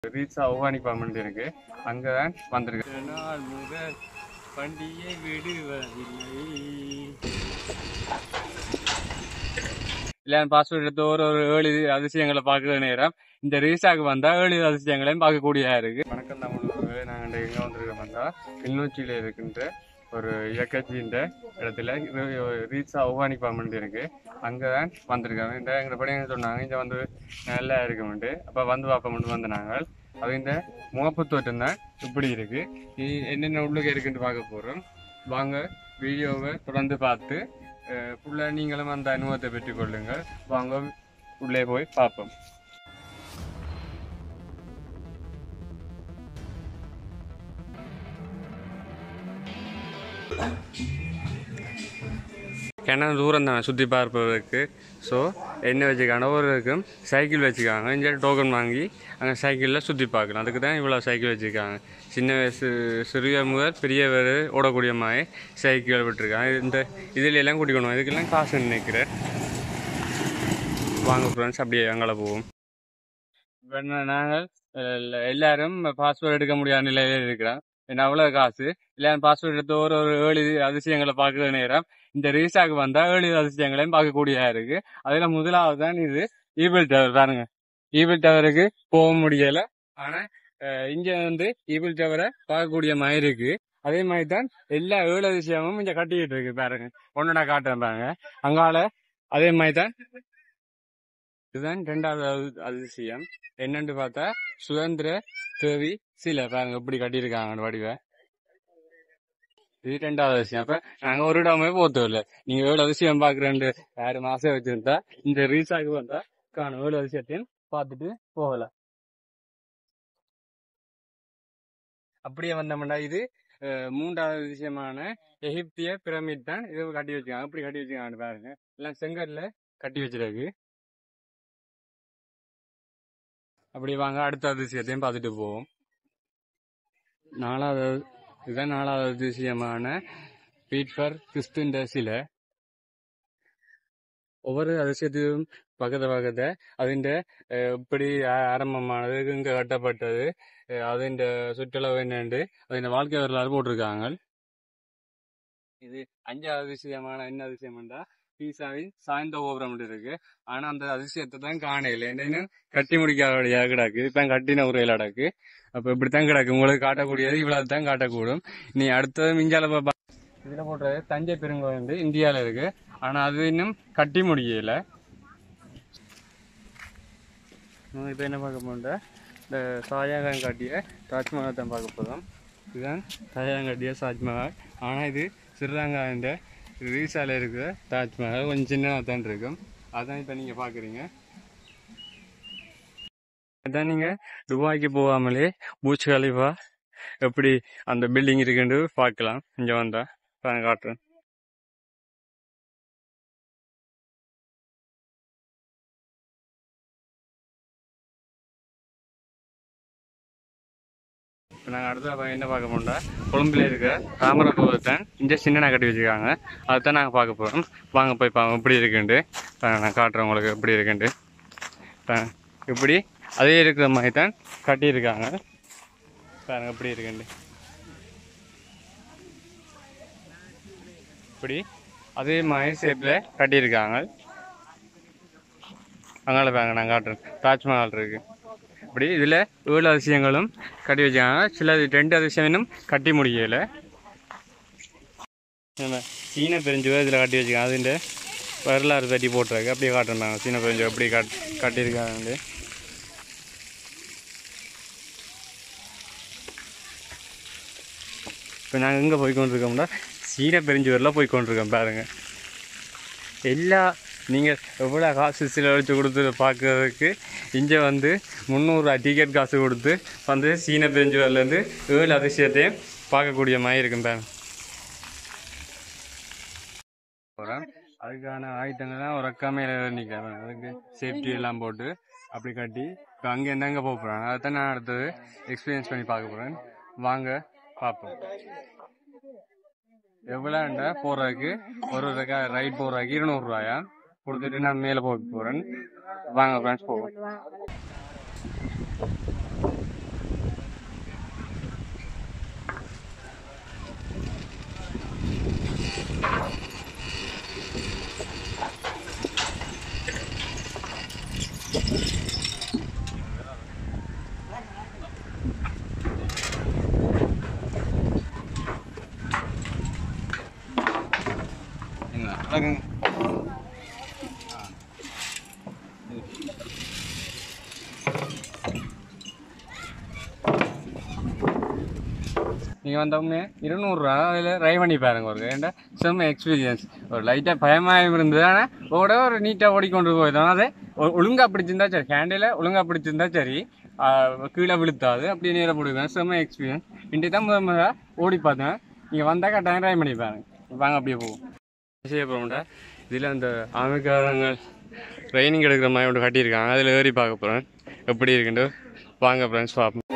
ரீச்சா ஒவ்வானி பாம்பு இருக்கு அங்கதான் வந்திருக்கு நாள் முதல் பண்டிகை விடுவதில்லை இல்ல பாஸ்போர்ட் எடுத்து ஒரு ஒரு ஏழு அதிசயங்களை பார்க்குற நேரம் இந்த ரீசாக்கு வந்தா ஏழு அதிசயங்களையும் பார்க்கக்கூடியதா இருக்கு வணக்கம் தமிழ் நாங்கள் எங்க வந்திருக்கோம் வந்தா கிளிநொச்சியில இருக்கின்ற ஒரு இயக்கத்தின் இடத்துல ரீச்சா ஒவ்வானி பாம்பு இருக்கு அங்கதான் வந்திருக்காங்க இந்த எங்க படையங்க சொன்னாங்க இங்க வந்து நல்லா இருக்குமெண்டு அப்ப வந்து பார்ப்போம்னு வந்து நாங்கள் அது இந்த முகப்பு தோட்டம் தான் இப்படி இருக்கு இது என்னென்ன உள்ளுக்கு இருக்குன்னு பார்க்க போறோம் வாங்க வீடியோவை தொடர்ந்து பார்த்து ஃபுல்லா நீங்களும் அந்த அனுபவத்தை பெற்றுக் கொள்ளுங்கள் வாங்க உள்ளே போய் பார்ப்போம் கிணறு தூரம் தான் சுற்றி பார்ப்பதற்கு ஸோ என்ன வச்சுக்காங்க ஒருவருக்கும் சைக்கிள் வச்சுக்காங்க இங்கே டோக்கன் வாங்கி அங்கே சைக்கிளில் சுற்றி பார்க்கலாம் அதுக்கு தான் இவ்வளோ சைக்கிள் வச்சுருக்காங்க சின்ன வயசு சிறிய முதல் பெரியவர் ஓடக்கூடிய மாதிரி சைக்கிள் விட்டுருக்காங்க இந்த இதில் எல்லாம் கூட்டிக்கணும் இதுக்கெல்லாம் காசு நினைக்கிறேன் வாங்க ஃப்ரெண்ட்ஸ் அப்படியே அங்கே போவோம் இப்போ நாங்கள் எல்ல- எல்லாரும் பாஸ்போர்ட் எடுக்க முடியாத நிலையில இருக்கிறோம் என்ன அவ்வளோ காசு எல்லாரும் பாஸ்போர்ட் எடுத்து ஒரு ஒரு ஏழு அதிசயங்களை பார்க்குற நேரம் இந்த ரீசாக்கு வந்தா ஏழு அதிசயங்களையும் பார்க்கக்கூடியதா இருக்கு அதுல முதலாவது தான் இது ஈபிள் டவர் பாருங்க ஈபிள் டவருக்கு போக முடியல ஆனா அஹ், இங்க வந்து ஈபிள் டவரை பார்க்கக்கூடிய மாதிரி இருக்கு அதே மாதிரி தான் எல்லா ஏழு அதிசயமும் இங்க கட்டிக்கிட்டு இருக்கு பாருங்க ஒன்னோட காட்டுறேன் பாருங்க அங்கால அதே மாதிரி தான் இதுதான் ரெண்டாவது அதி- அதிசயம் என்னன்னு பார்த்தா சுதந்திர தேவி சிலை பாருங்க இப்படி கட்டியிருக்காங்க அந்த வடிவை இது ரெண்டாவது விஷயம் அப்ப நாங்க ஒரு இடமே போத்தோம் இல்ல நீங்க எவ்வளவு அதிசயம் பாக்குறேன்னு யாரு மாசம் வச்சிருந்தா இந்த ரீசாக்கு வந்தா காணும் எவ்வளவு அதிசயத்தையும் பார்த்துட்டு போகலாம் அப்படியே வந்தோம்னா இது அஹ், மூன்றாவது விஷயமான எகிப்திய பிரமிட் தான் இது கட்டி வச்சிருக்காங்க அப்படி கட்டி வச்சிருக்காங்க பாருங்க எல்லாம் செங்கல்ல கட்டி வச்சிருக்கு அப்படி வாங்க அடுத்த அதிசயத்தையும் பார்த்துட்டு போவோம் நாலாவது இதுதான் நாலாவது அதிசயமான பீட்பர் கிறிஸ்துன்ற சிலை ஒவ்வொரு அதிசயத்தையும் பக்கத்து பக்கத்தை അതിന്റെ எப்படி ஆ- ஆரம்பமானது இங்க கட்டப்பட்டது அஹ் അതിന്റെ சுற்றளவு என்னண்டு അതിന്റെ வாழ்க்கை வரலாறு போட்டிருக்காங்க இது அஞ்சாவது அதிசயமான என்ன அதிசயம்டா பீசாவின் சாய்ந்த கோபுரம் இருக்கு ஆனா அந்த அதிசயத்தை தான் காணையில என்னன்னு கட்டி முடிக்காத கிடக்கு இப்ப கட்டின உரையில கிடக்கு அப்ப இப்படித்தான் கிடக்கு உங்களுக்கு காட்டக்கூடியது இவ்வளவு தான் காட்டக்கூடும் நீ அடுத்தது மிஞ்சால பா- இதுல போடுறது தஞ்சை பெருங்கோயில் வந்து இந்தியால இருக்கு ஆனா அது இன்னும் கட்டி முடியல நம்ம இப்ப என்ன பார்க்க போறோம்னா இந்த ஷாஜகான் காட்டிய தாஜ்மஹால் தான் பார்க்க போறோம் இதுதான் ஷாஜகான் காட்டிய தாஜ்மஹால் ஆனா இது ஸ்ரீலங்காண்ட ரீசால இருக்கிற தாஜ்மஹால் கொஞ்சம் சின்னதாக தான் இருக்கும் அதான் இப்ப நீங்க பாக்குறீங்க அதான் நீங்க துபாய்க்கு போகாமலே பூச் கலிஃபா எப்படி அந்த பில்டிங் இருக்குன்னு பார்க்கலாம் இங்க வந்தா நான் காட்டுறேன் இப்போ நாங்கள் அடுத்த பா- என்ன பார்க்க போறோம்னா கொழும்புல இருக்கிற ராமர கோவில்தான் இந்த சின்ன கட்டி வச்சிருக்காங்க அதுதான் நாங்கள் பார்க்க போகிறோம் வாங்க போய் பா எப்படி இருக்குன்ட்டு ஆ, நான் காட்டுறேன் உங்களுக்கு எப்படி இருக்குன்ட்டு ஆ, இப்படி அதே இருக்கிற மாதிரி தான் கட்டியிருக்காங்க பாருங்க எப்படி இருக்குன்ட்டு இப்படி அதே மாதிரி ஷேப்பில் கட்டியிருக்காங்க அங்கால பாருங்க நான் காட்டுறேன் தாஜ்மஹால் இருக்கு இப்படி இதில் ஏழு அதிசயங்களும் கட்டி வச்சாங்க சில ரெண்டு அதிசயம் இன்னும் கட்டி முடியல நம்ம சீன பெருஞ்சுவை இதில் கட்டி வச்சுக்காங்க அதுன்ற வரலாறு தட்டி போட்டிருக்கு அப்படியே காட்டுறாங்க சீன பெருஞ்சுவை எப்படி கட் கட்டியிருக்காங்க இப்போ நாங்கள் எங்கே போய் கொண்டிருக்கோம்னா சீன பெருஞ்சுவரில் போய் கொண்டிருக்கோம் பாருங்க எல்லா நீங்கள் எவ்வளோ காசு செலவழித்து கொடுத்து பார்க்கறதுக்கு இங்கே வந்து முந்நூறுரூவா டிக்கெட் காசு கொடுத்து வந்து சீன பெருஞ்சுவர்லேருந்து ஏழு அதிசயத்தையும் பார்க்கக்கூடிய மாதிரி இருக்கும் பாருங்க போகிறேன் அதுக்கான ஆயுதங்கள்லாம் ஒரு அக்காமையில் நிற்கிறேன் அதுக்கு சேஃப்டி எல்லாம் போட்டு அப்படி கட்டி இப்போ அங்கே என்னங்க போக போகிறேன் அதை தான் நான் அடுத்தது எக்ஸ்பீரியன்ஸ் பண்ணி பார்க்க போகிறேன் வாங்க பார்ப்போம் எவ்வளோண்டா போகிறதுக்கு ஒரு ரெக்கா ரைட் போகிறதுக்கு இருநூறுவாயா கொடுத்துட்டு நான் மேலே போக போகிறேன் வாங்க ஃப்ரெண்ட்ஸ் போவோம் வணக்கங்க நீங்கள் வந்தவங்க இருநூறுவா அதில் ட்ரை பண்ணி பாருங்க ஒரு ஏன்டா செம்ம எக்ஸ்பீரியன்ஸ் ஒரு லைட்டாக பயமாகவும் இருந்தது ஆனால் ஓட ஒரு நீட்டாக ஓடிக்கொண்டு போயிடும் அது ஒ- ஒழுங்கா பிடிச்சிருந்தா சரி ஹேண்டில் ஒழுங்கா பிடிச்சிருந்தா சரி ஆ, கீழே விழுத்தாது அப்படியே நேரம் போடுவேன் செம்ம எக்ஸ்பீரியன்ஸ் இன்றைக்கு தான் முதல் முதல்ல ஓடி பார்த்தேன் நீங்கள் வந்தால் கட்டாயம் ட்ரை பண்ணி பாருங்க வாங்க அப்படியே போவோம் செய்ய போகிறோம்டா இதில் அந்த ஆமைக்காரங்கள் ட்ரைனிங் எடுக்கிற மாதிரி ஒன்று கட்டியிருக்காங்க அதில் ஏறி பார்க்க போகிறேன் எப்படி இருக்குன்ட்டு வாங்க ஃப்ரெண்ட்ஸ் பார்ப்போம்